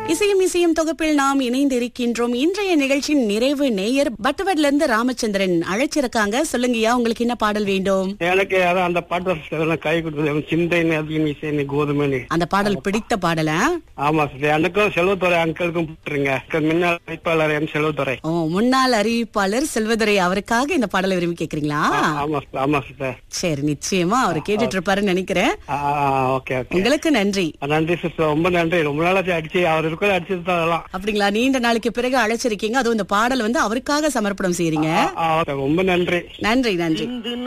இசையும் இசையும் தொகுப்பில் நாம் இணைந்திருக்கின்றோம் இன்றைய நிகழ்ச்சியின் நிறைவு நேயர் பட்டுவட்ல இருந்து ராமச்சந்திரன் அழைச்சிருக்காங்க சொல்லுங்கய்யா உங்களுக்கு என்ன பாடல் வேண்டும் எனக்கு அதான் அந்த பாட்டு சிஸ்டர் கை கொடுத்தது சிந்தை நதியின் இசை நீ கோதுமை அந்த பாடல் பிடித்த பாடல ஆமா சிஸ்டர் எனக்கும் செல்வத்துறை அங்கிளுக்கும் போட்டுருங்க முன்னாள் அமைப்பாளர் எம் செல்வத்துறை ஓ முன்னாள் அறிவிப்பாளர் செல்வதுரை அவருக்காக இந்த பாடலை விரும்பி கேக்குறீங்களா ஆமா sister, ஆமா சிஸ்டர் சரி நிச்சயமா அவர் கேட்டுட்டு இருப்பாருன்னு நினைக்கிறேன் ஓகே ஓகே உங்களுக்கு நன்றி நன்றி சிஸ்டர் ரொம்ப நன்றி ரொம்ப நாளாச்சு அடிச்சு அவர் இருக்கிற அடிச்சது தான் அதெல்லாம் அப்படிங்களா நீண்ட நாளைக்கு பிறகு அழைச்சிருக்கீங்க அதுவும் இந்த பாடல் வந்து அவருக்காக சமர்ப்பணம் செய்றீங்க ஆ, ஆ, okay, ரொம்ப நன்றி நன்றி நன்றி